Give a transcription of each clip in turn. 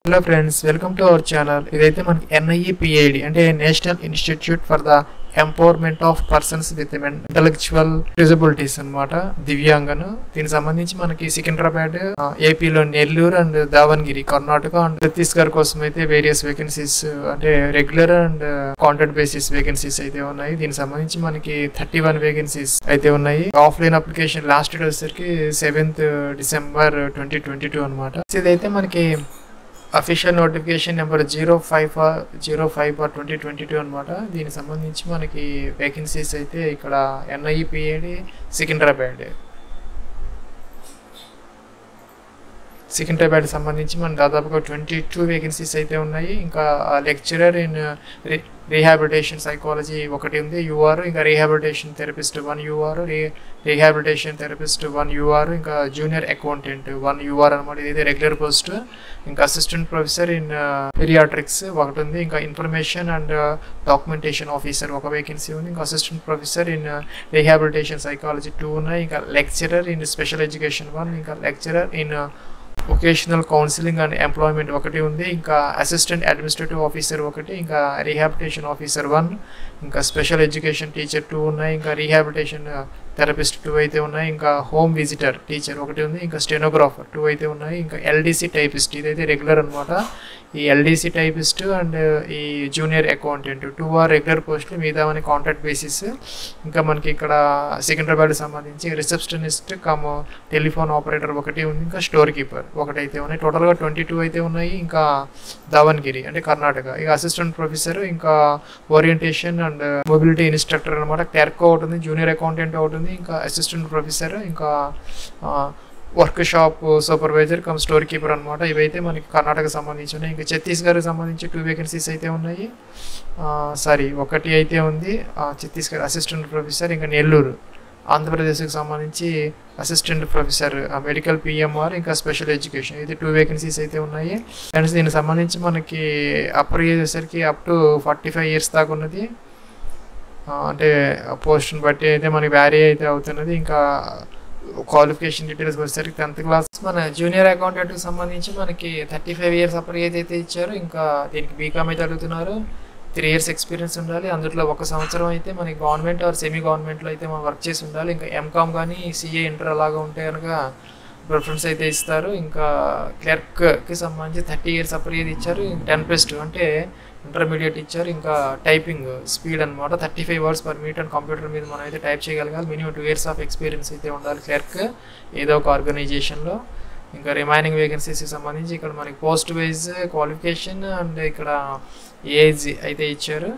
hello friends welcome to our channel ఇదైతే మనకి NIE PID అంటే national institute for the empowerment of persons with intellectual disabilities అన్నమాట దివ్యాంగను దీనికి సంబంధించి మనకి సికింద్రాబాద్ ఆ, ఏపీలో నెల్లూరు అండ్ దావన్గిరి కర్ణాటక అండ్ ఛత్తీస్గఢ్ కోసం అయితే వేరియస్ వేకెన్సీస్ అంటే regular and contract basis vacancies అయితే ఉన్నాయి దీనికి సంబంధించి మనకి థర్టీ వన్ వేకెన్సీస్ అయితే ఉన్నాయి ఆఫ్లైన్ అప్లికేషన్ లాస్ట్ డేట్ వచ్చేసరికి seventh December twenty twenty two అనమాట ఇదైతే మనకి official notification number zero five zero five for twenty twenty two అనమాట దీనికి సంబంధించి మనకి వేకెన్సీస్ అయితే ఇక్కడ ఎన్ఐపిఏడి సికింద్రాబాద్ సికింద్రాబాద్ సంబంధించి మన దాదాపుగా ట్వంటీ టూ వేకెన్సీస్ అయితే ఉన్నాయి ఇంకా లెక్చరర్ ఇన్ రీహాబిలిటేషన్ సైకాలజీ ఒకటి ఉంది యూఆర్ ఇంకా rehabilitation therapist one UR rehabilitation therapist one UR ఇంకా జూనియర్ అకౌంటెంట్ వన్ యూఆర్ అనమాట ఇది రెగ్యులర్ పోస్ట్ ఇంకా అసిస్టెంట్ ప్రొఫెసర్ ఇన్ పిరియాట్రిక్స్ ఒకటి ఉంది ఇంకా ఇన్ఫర్మేషన్ అండ్ డాక్యుమెంటేషన్ ఆఫీసర్ ఒక వేకెన్సీ ఉంది ఇంకా assistant professor in rehabilitation psychology two ఉన్నాయి ఇంకా lecturer in special education one ఇంకా lecturer in vocational counselling and employment ఒకటి ఉంది ఇంకా అసిస్టెంట్ అడ్మినిస్ట్రేటివ్ ఆఫీసర్ ఒకటి ఇంకా రీహాబిలిటేషన్ ఆఫీసర్ వన్ ఇంకా స్పెషల్ ఎడ్యుకేషన్ టీచర్ టూ ఉన్నాయి ఇంకా రీహాబిలిటేషన్ థెరపిస్ట్ టూ అయితే ఉన్నాయి ఇంకా హోమ్ విజిటర్ టీచర్ ఒకటి ఉంది ఇంకా స్టెనోగ్రాఫర్ టూ అయితే ఉన్నాయి ఇంకా ఎల్డీసీ టైపిస్ట్ ఇదైతే రెగ్యులర్ అనమాట ఈ ఎల్డీసీ టైపిస్ట్ అండ్ ఈ junior accountant two are regular పోస్టులు మిగతా మన కాంట్రాక్ట్ బేసిస్ ఇంకా మనకి ఇక్కడ సికింద్రాబాద్ సంబంధించి రిసెప్షనిస్ట్ కమ్ టెలిఫోన్ ఆపరేటర్ ఒకటి ఉంది ఇంకా స్టోర్ కీపర్ ఒకటి అయితే ఉన్నాయి టోటల్గా ట్వంటీ టూ అయితే ఉన్నాయి ఇంకా దావన్గిరి అంటే కర్ణాటక ఇక అసిస్టెంట్ ప్రొఫెసర్ ఇంకా ఓరియంటేషన్ అండ్ మొబిలిటీ ఇన్స్ట్రక్టర్ అనమాట క్లర్క్ ఒకటి ఉంది జూనియర్ అకౌంటెంట్ ఒకటి ఉంది ఇంకా అసిస్టెంట్ ప్రొఫెసర్ ఇంకా workshop supervisor cum storekeeper అనమాట ఇవైతే మనకి కర్ణాటక సంబంధించి ఉన్నాయి ఇంకా ఛత్తీస్గఢ్ సంబంధించి టూ వేకెన్సీస్ అయితే ఉన్నాయి సారీ ఒకటి అయితే ఉంది ఆ, ఛత్తీస్గఢ్ అసిస్టెంట్ ప్రొఫెసర్ ఇంకా నెల్లూరు ఆంధ్రప్రదేశ్కి సంబంధించి అసిస్టెంట్ ప్రొఫెసర్ మెడికల్ పిఎంఆర్ ఇంకా స్పెషల్ ఎడ్యుకేషన్ ఇది టూ వేకెన్సీస్ అయితే ఉన్నాయి అండ్ దీనికి సంబంధించి మనకి అప్పర్ ఏజ్ వచ్చేసరికి up to forty five years దాకా ఉన్నది ఆ, అంటే పోస్ట్ని బట్టి అయితే మనకి వ్యారీ అయితే అవుతున్నది ఇంకా క్వాలిఫికేషన్ డీటెయిల్స్ వచ్చేసరికి టెన్త్ క్లాస్ మన జూనియర్ అకౌంటెంట్కి సంబంధించి మనకి thirty five years upper age అయితే ఇచ్చారు ఇంకా దీనికి బీకామ్ అయితే అడుగుతున్నారు త్రీ ఇయర్స్ ఎక్స్పీరియన్స్ ఉండాలి అందులో ఒక సంవత్సరం అయితే మనకి గవర్నమెంట్ ఆర్ సెమీ గవర్నమెంట్లో అయితే మనం వర్క్ చేసి ఉండాలి ఇంకా ఎంకామ్ కానీ సిఏ ఇంటర్ అలాగా ఉంటే కనుక ప్రిఫరెన్స్ అయితే ఇస్తారు ఇంకా క్లర్క్కి సంబంధించి థర్టీ ఇయర్స్ అప్పర్ ఏజ్ ఇచ్చారు టెన్ ప్లస్ టూ అంటే ఇంటర్మీడియట్ ఇచ్చారు ఇంకా టైపింగ్ స్పీడ్ అనమాట thirty five hours per minute and computer మీద మనం అయితే టైప్ చేయగలగాలి minimum two years of experience అయితే ఉండాలి క్లర్క్ ఏదో ఒక ఆర్గనైజేషన్లో ఇంకా రిమైనింగ్ వేకెన్సీస్కి సంబంధించి ఇక్కడ మనకి పోస్ట్ వైజ్ క్వాలిఫికేషన్ అండ్ ఇక్కడ ఏజ్ అయితే ఇచ్చారు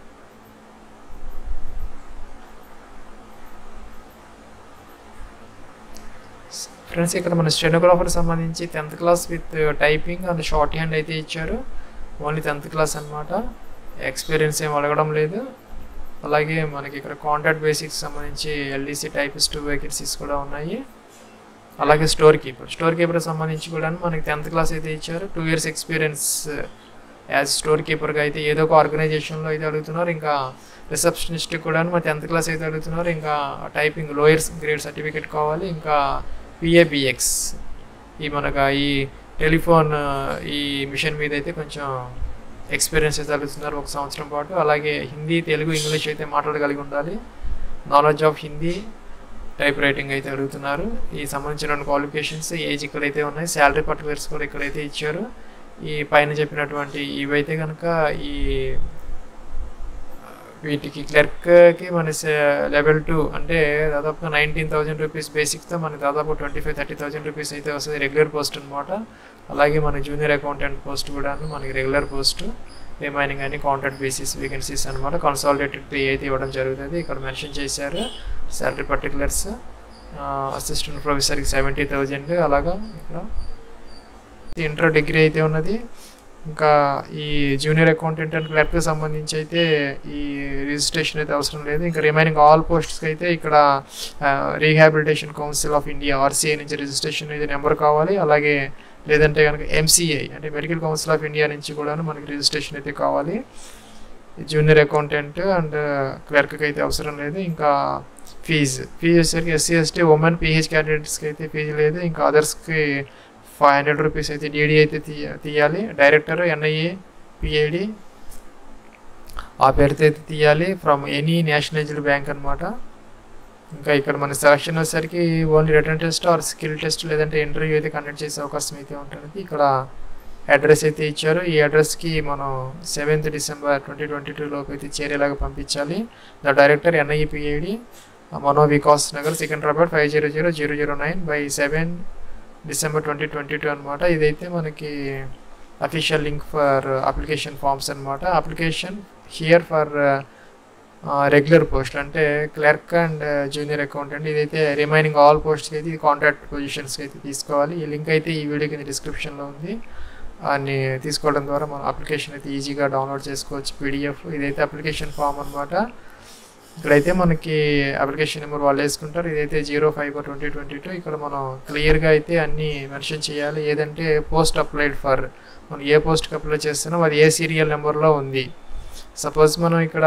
ఫ్రెండ్స్ ఇక్కడ మన స్టెనోగ్రాఫర్ సంబంధించి tenth class with typing and shorthand అయితే ఇచ్చారు ఓన్లీ టెన్త్ క్లాస్ అనమాట ఎక్స్పీరియన్స్ ఏం అడగడం లేదు అలాగే మనకి ఇక్కడ కాంట్రాక్ట్ బేసిక్స్ సంబంధించి ఎల్డీసీ టైపిస్ట్ వేకెన్సీస్ కూడా ఉన్నాయి అలాగే స్టోర్ కీపర్ స్టోర్ కీపర్ సంబంధించి కూడా మనకి టెన్త్ క్లాస్ అయితే ఇచ్చారు two years experience as store కీపర్గా అయితే ఏదో ఒక ఆర్గనైజేషన్లో అయితే అడుగుతున్నారు ఇంకా రిసెప్షనిస్ట్ కూడా మన టెన్త్ క్లాస్ అయితే అడుగుతున్నారు ఇంకా టైపింగ్ లోయర్స్ గ్రేడ్ సర్టిఫికేట్ కావాలి ఇంకా పిఏబిఎక్స్ ఈ మనకు ఈ టెలిఫోన్ ఈ మిషన్ మీద అయితే కొంచెం ఎక్స్పీరియన్స్ అయితే అడుగుతున్నారు ఒక సంవత్సరం పాటు అలాగే హిందీ తెలుగు ఇంగ్లీష్ అయితే మాట్లాడగలిగి ఉండాలి knowledge of Hindi typewriting అయితే అడుగుతున్నారు ఈ సంబంధించిన క్వాలిఫికేషన్స్ ఏజ్ ఇక్కడైతే ఉన్నాయి శాలరీ పర్టికులర్స్ కూడా ఇక్కడైతే ఇచ్చారు ఈ పైన చెప్పినటువంటి ఇవైతే కనుక ఈ వీటికి క్లర్క్కి మన లెవెల్ టూ అంటే దాదాపుగా నైన్టీన్ థౌజండ్ రూపీస్ బేసిక్తో మనకి దాదాపు twenty five thirty thousand rupees అయితే వస్తుంది రెగ్యులర్ పోస్ట్ అనమాట అలాగే మన జూనియర్ అకౌంటెంట్ పోస్ట్ కూడా మనకి రెగ్యులర్ పోస్ట్ రిమైనింగ్ అని కాంట్రాక్ట్ బేసిస్ వేకెన్సీస్ అనమాట కన్సాలిడేటెడ్ పే అయితే ఇవ్వడం జరుగుతుంది ఇక్కడ మెన్షన్ చేశారు శాలరీ పర్టికులర్స్ అసిస్టెంట్ ప్రొఫెసర్కి సెవెంటీ థౌజండ్ అలాగా ఇక్కడ ఇంటర్ డిగ్రీ అయితే ఉన్నది ఇంకా ఈ జూనియర్ అకౌంటెంట్ అండ్ క్లర్క్కి సంబంధించి అయితే ఈ రిజిస్ట్రేషన్ అయితే అవసరం లేదు ఇంకా రిమైనింగ్ ఆల్ పోస్ట్స్కి అయితే ఇక్కడ rehabilitation council of India RCI నుంచి రిజిస్ట్రేషన్ అయితే నెంబర్ కావాలి అలాగే లేదంటే కనుక ఎంసీఐ అంటే మెడికల్ కౌన్సిల్ ఆఫ్ ఇండియా నుంచి కూడా మనకి రిజిస్ట్రేషన్ అయితే కావాలి జూనియర్ అకౌంటెంట్ అండ్ క్లర్క్కి అయితే అవసరం లేదు ఇంకా ఫీజు ఫీజు వచ్చేసరికి ఎస్సీ ఎస్టీ ఉమెన్ పీహెచ్ క్యాండిడేట్స్కి అయితే ఫీజు లేదు ఇంకా అదర్స్కి ఫైవ్ హండ్రెడ్ రూపీస్ అయితే డీడీ అయితే తీయ తీయాలి డైరెక్టర్ ఎన్ఐఏ పిఐడి ఆ పేరుతో అయితే తీయాలి ఫ్రమ్ ఎనీ నేషనలైజ్డ్ బ్యాంక్ అనమాట ఇంకా ఇక్కడ మన సెలక్షన్ వచ్చేసరికి only written test or skill test లేదంటే ఇంటర్వ్యూ అయితే కండక్ట్ చేసే అవకాశం అయితే ఉంటుంది ఇక్కడ అడ్రస్ అయితే ఇచ్చారు ఈ అడ్రస్కి మనం సెవెంత్ డిసెంబర్ ట్వంటీ ట్వంటీ లోపు అయితే చేరేలాగా పంపించాలి the director NIPID Mano Vikas Nagar Secunderabad five zero zero zero zero nine by seven December twenty twenty two అనమాట ఇదైతే మనకి official link for application forms అనమాట application here for regular post అంటే క్లర్క్ అండ్ జూనియర్ అకౌంటెంట్ ఇదైతే రిమైనింగ్ ఆల్ పోస్ట్కి అయితే contract పొజిషన్స్కి అయితే తీసుకోవాలి ఈ లింక్ అయితే ఈ వీడియో కింద డిస్క్రిప్షన్లో ఉంది అని తీసుకోవడం ద్వారా మనం అప్లికేషన్ అయితే ఈజీగా డౌన్లోడ్ చేసుకోవచ్చు పీడిఎఫ్ ఇదైతే అప్లికేషన్ ఫామ్ అనమాట ఇక్కడైతే మనకి అప్లికేషన్ నెంబర్ వాళ్ళు వేసుకుంటారు ఇదైతే zero five twenty twenty two ఇక్కడ మనం క్లియర్గా అయితే అన్నీ మెన్షన్ చేయాలి ఏదంటే పోస్ట్ అప్లైడ్ ఫర్ మనం ఏ పోస్ట్కి అప్లై చేస్తున్నాం అది ఏ సీరియల్ నెంబర్లో ఉంది సపోజ్ మనం ఇక్కడ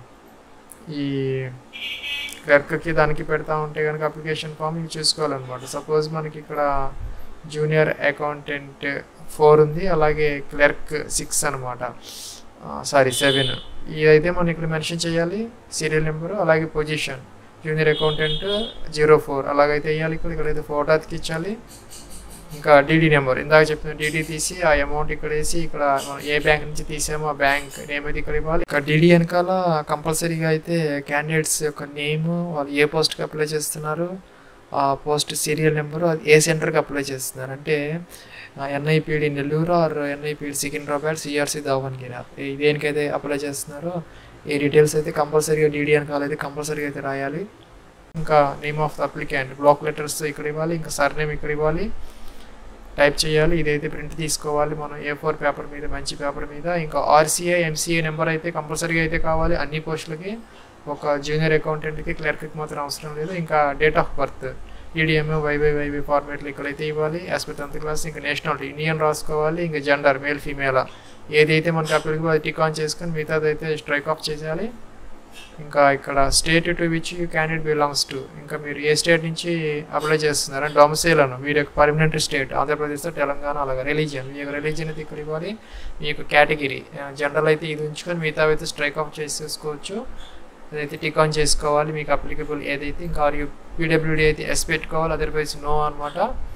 ఈ క్లర్క్కి దానికి పెడతా ఉంటే కనుక అప్లికేషన్ ఫామ్ ఇవి చూసుకోవాలన్నమాట సపోజ్ మనకి ఇక్కడ జూనియర్ అకౌంటెంట్ ఫోర్ ఉంది అలాగే క్లర్క్ సిక్స్ అనమాట సారీ సెవెన్ ఇదైతే మనం ఇక్కడ మెన్షన్ చేయాలి సీరియల్ నెంబరు అలాగే position junior accountant zero four అలాగైతే వేయాలి ఇక్కడ ఇక్కడైతే ఫోటో అతికించాలి ఇంకా డీడీ నెంబర్ ఇందాక చెప్పిన డీడీ తీసి ఆ అమౌంట్ ఇక్కడ వేసి ఇక్కడ మనం ఏ బ్యాంక్ నుంచి తీసామో ఆ బ్యాంక్ నేమ్ అయితే ఇక్కడ ఇవ్వాలి ఇక్కడ డీడీ వెనకాల కంపల్సరీగా అయితే క్యాండిడేట్స్ యొక్క నేమ్ వాళ్ళు ఏ పోస్ట్కి అప్లై చేస్తున్నారు ఆ పోస్ట్ సీరియల్ నెంబరు అది ఏ సెంటర్కి అప్లై చేస్తున్నారు అంటే NIPD Nellore or NIPD Secunderabad CRC Davangere ఈ దేనికైతే అప్లై చేస్తున్నారో ఈ డీటెయిల్స్ అయితే కంపల్సరీగా డీడీ వెనకాల అయితే కంపల్సరీగా అయితే రాయాలి ఇంకా name of the applicant block letters ఇక్కడ ఇవ్వాలి ఇంకా సర్ నేమ్ ఇక్కడ ఇవ్వాలి టైప్ చేయాలి ఇదైతే ప్రింట్ తీసుకోవాలి మనం ఏ ఫోర్ పేపర్ మీద మంచి పేపర్ మీద ఇంకా ఆర్సీఐ ఎంసీఏ నెంబర్ అయితే కంపల్సరీగా అయితే కావాలి అన్ని పోస్టులకి ఒక జూనియర్ అకౌంటెంట్కి క్లర్క్కి మాత్రం అవసరం లేదు ఇంకా డేట్ ఆఫ్ బర్త్ ఈడిఎంఏ వైవై వైవై ఫార్మేట్లు ఇక్కడైతే ఇవ్వాలి యాజ్ పర్ టెన్త్ క్లాస్ ఇంకా నేషనాలిటీ ఇండియన్ రాసుకోవాలి ఇంకా జెండర్ మేల్ ఫీమేల్ ఏదైతే మనకి అప్లికబుల్ అది టిక్ ఆన్ చేసుకొని మిగతాది అయితే స్ట్రైక్ ఆఫ్ చేసేయాలి ఇంకా ఇక్కడ state to which candidate belongs to ఇంకా మీరు ఏ స్టేట్ నుంచి అప్లై చేస్తున్నారు అంటే డొమసైల్ అను మీరు యొక్క పర్మనెంట్ స్టేట్ ఆంధ్రప్రదేశ్ తెలంగాణ అలాగే రిలీజియన్ మీ యొక్క రిలీజియన్ అయితే ఇక్కడ ఇవ్వాలి మీ యొక్క కేటగిరీ జనరల్ అయితే ఇది ఉంచుకొని మిగతా అయితే స్ట్రైక్ ఆఫ్ చేసేసుకోవచ్చు అదైతే టిక్ ఆన్ చేసుకోవాలి మీకు అప్లికబుల్ ఏదైతే ఇంకా పీడబ్ల్యూడీ అయితే ఎస్ పెట్టుకోవాలి అదర్వైజ్ నో అనమాట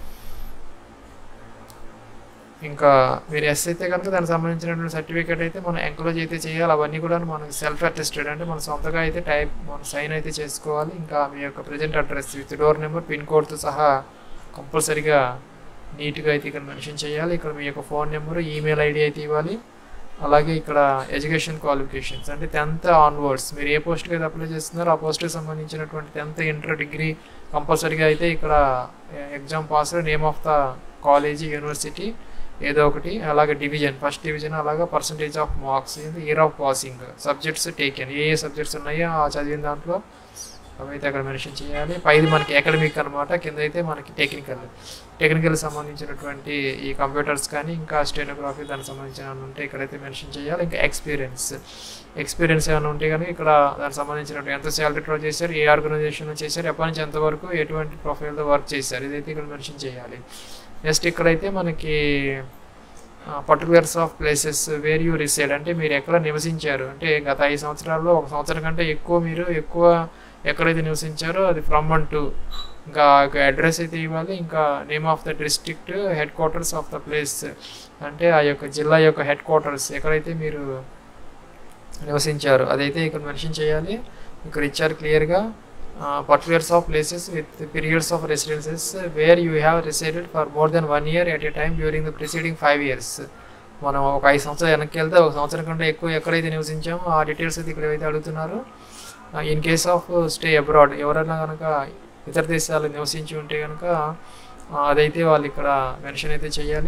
ఇంకా మీరు ఎస్ అయితే కనుక దానికి సంబంధించినటువంటి సర్టిఫికేట్ అయితే మనం ఎంకరేజ్ అయితే చేయాలి అవన్నీ కూడా మనకి సెల్ఫ్ అటెస్టెడ్ అంటే మన సొంతగా అయితే టైప్ మన సైన్ అయితే చేసుకోవాలి ఇంకా మీ యొక్క present address with door number pin కోడ్తో సహా కంపల్సరీగా నీట్గా అయితే ఇక్కడ మెన్షన్ చేయాలి ఇక్కడ మీ యొక్క ఫోన్ నెంబరు ఈమెయిల్ ఐడి అయితే ఇవ్వాలి అలాగే ఇక్కడ ఎడ్యుకేషన్ క్వాలిఫికేషన్స్ అంటే టెన్త్ ఆన్వర్డ్స్ మీరు ఏ పోస్ట్కి అయితే అప్లై చేస్తున్నారో ఆ పోస్ట్కి సంబంధించినటువంటి టెన్త్ ఇంటర్ డిగ్రీ కంపల్సరీగా అయితే ఇక్కడ exam pass name of the college university ఏదో ఒకటి అలాగే డివిజన్ ఫస్ట్ డివిజన్ అలాగే percentage of marks year of passing subjects taken ఏ ఏ సబ్జెక్ట్స్ ఉన్నాయో ఆ చదివిన దాంట్లో అవైతే అక్కడ మెన్షన్ చేయాలి పైది మనకి అకాడమిక్ అనమాట కింద అయితే మనకి టెక్నికల్ టెక్నికల్ సంబంధించినటువంటి ఈ కంప్యూటర్స్ కానీ ఇంకా స్టెనోగ్రఫీ దానికి సంబంధించిన ఉంటే ఇక్కడైతే మెన్షన్ చేయాలి ఇంకా ఎక్స్పీరియన్స్ ఎక్స్పీరియన్స్ ఏమైనా ఉంటే కానీ ఇక్కడ దానికి సంబంధించిన ఎంత శాలరీ డ్రా చేశారు ఏ ఆర్గనైజేషన్లో చేశారు ఎప్పటి నుంచి ఎంతవరకు ఎటువంటి ప్రొఫైల్తో వర్క్ చేశారు ఇదైతే ఇక్కడ మెన్షన్ చేయాలి నెక్స్ట్ ఇక్కడైతే మనకి particulars of places where you reside అంటే మీరు ఎక్కడ నివసించారు అంటే గత ఐదు సంవత్సరాల్లో ఒక సంవత్సరం కంటే ఎక్కువ మీరు ఎక్కువ ఎక్కడైతే నివసించారో అది ఫ్రమ్ వన్ టు ఇంకా అడ్రస్ అయితే ఇవ్వాలి ఇంకా name of the district headquarters of the place అంటే ఆ యొక్క జిల్లా యొక్క హెడ్ క్వార్టర్స్ ఎక్కడైతే మీరు నివసించారు అదైతే ఇక్కడ మెన్షన్ చేయాలి ఇక్కడ ఇచ్చారు క్లియర్గా particulars of places with periods of residences where you have resided for more than one year at a time during the preceding five years మనం ఒక ఐదు సంవత్సరాలు వెనక్కి వెళ్తే ఒక సంవత్సరం కంటే ఎక్కువ ఎక్కడైతే నివసించామో ఆ డీటెయిల్స్ అయితే ఇక్కడ ఏవైతే అడుగుతున్నారు in case of stay abroad ఎవరైనా కనుక ఇతర దేశాలు నివసించి ఉంటే కనుక అదైతే వాళ్ళు ఇక్కడ మెన్షన్ అయితే చేయాలి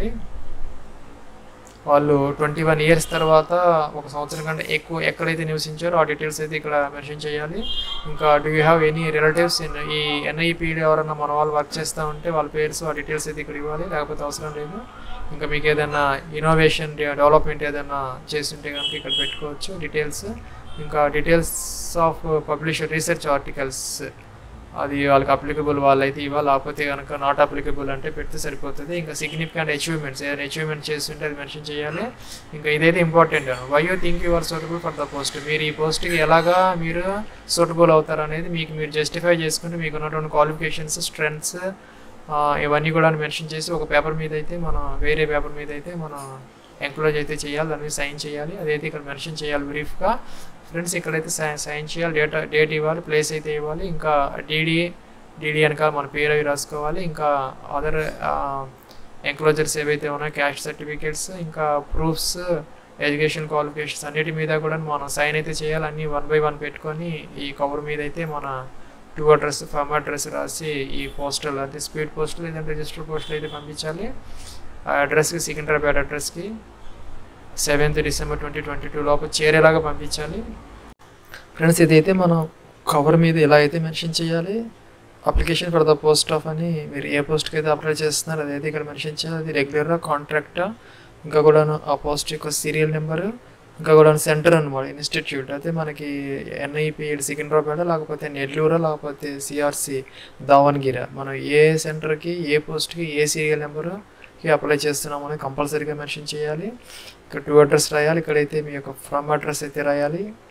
వాళ్ళు ట్వంటీ వన్ ఇయర్స్ తర్వాత ఒక సంవత్సరం కంటే ఎక్కువ ఎక్కడైతే నివసించారో ఆ డీటెయిల్స్ అయితే ఇక్కడ మెన్షన్ చేయాలి ఇంకా do you have any relatives in ఈ ఎన్ఐపీడీ ఎవరైనా మన వాళ్ళు వర్క్ చేస్తూ ఉంటే వాళ్ళ పేర్స్ ఆ డీటెయిల్స్ అయితే ఇక్కడ ఇవ్వాలి లేకపోతే అవసరం లేదు ఇంకా మీకు ఏదైనా ఇన్నోవేషన్ డెవలప్మెంట్ ఏదైనా చేస్తుంటే కనుక ఇక్కడ పెట్టుకోవచ్చు డీటెయిల్స్ ఇంకా details of publish research articles అది వాళ్ళకి అప్లికబుల్ వాళ్ళైతే ఇవ్వాలి లేకపోతే కనుక నాట్ అప్లికబుల్ అంటే పెడితే సరిపోతుంది ఇంకా సిగ్నిఫికెంట్ అచీవ్మెంట్స్ ఏదైనా అచీవ్మెంట్ చేస్తుంటే అది మెన్షన్ చేయాలి ఇంకా ఇదైతే important why you think your suitable for the post మీరు ఈ పోస్ట్కి ఎలాగా మీరు సూటబుల్ అవుతారు అనేది మీకు మీరు జస్టిఫై చేసుకుంటే మీకు ఉన్నటువంటి క్వాలిఫికేషన్స్ స్ట్రెంగ్స్ ఇవన్నీ కూడా మెన్షన్ చేసి ఒక పేపర్ మీద అయితే మనం వేరే పేపర్ మీద అయితే మనం ఎంక్లోజ్ అయితే చేయాలి దాని మీద సైన్ చేయాలి అదైతే ఇక్కడ మెన్షన్ చేయాలి బ్రీఫ్గా ఫ్రెండ్స్ ఇక్కడైతే సైన్ చేయాలి డేట్ డేట్ ఇవ్వాలి ప్లేస్ అయితే ఇవ్వాలి ఇంకా డీడీ డీడీ వెనక మన పేరు అవి రాసుకోవాలి ఇంకా అదర్ ఎంక్లోజర్స్ ఏవైతే ఉన్నాయో క్యాష్ సర్టిఫికేట్స్ ఇంకా ప్రూఫ్స్ ఎడ్యుకేషన్ క్వాలిఫికేషన్స్ అన్నిటి మీద కూడా మనం సైన్ అయితే చేయాలి అన్నీ వన్ బై వన్ పెట్టుకొని ఈ కవర్ మీద అయితే మన టూ అడ్రస్ ఫామ్ అడ్రస్ రాసి ఈ పోస్టల్ అంటే స్పీడ్ పోస్టల్ లేదంటే రిజిస్టర్ పోస్టల్ అయితే పంపించాలి ఆ అడ్రస్కి సికింద్రాబాద్ అడ్రస్కి seventh December twenty twenty two లోపల చేరేలాగా పంపించాలి ఫ్రెండ్స్ ఇదైతే మనం కవర్ మీద ఎలా అయితే మెన్షన్ చేయాలి application for the post of అని మీరు ఏ పోస్ట్కి అయితే అప్లై చేస్తున్నారు అదైతే ఇక్కడ మెన్షన్ చేయాలి అది రెగ్యులర్గా కాంట్రాక్టా ఇంకా కూడా ఆ పోస్ట్ యొక్క సీరియల్ నెంబర్ ఇంకా కూడా సెంటర్ అనమాట ఇన్స్టిట్యూట్ అయితే మనకి ఎన్ఐపిఎల్ సికింద్రాబాద్ లేకపోతే నెల్లూరు లేకపోతే సిఆర్సి దావణగిరి మనం ఏ సెంటర్కి ఏ పోస్ట్కి ఏ సీరియల్ నెంబర్కి అప్లై చేస్తున్నాం అనేది కంపల్సరీగా మెన్షన్ చేయాలి ఇక్కడ టూ అడ్రస్ రాయాలి ఇక్కడైతే మీ యొక్క ఫ్రమ్ అడ్రస్ అయితే రాయాలి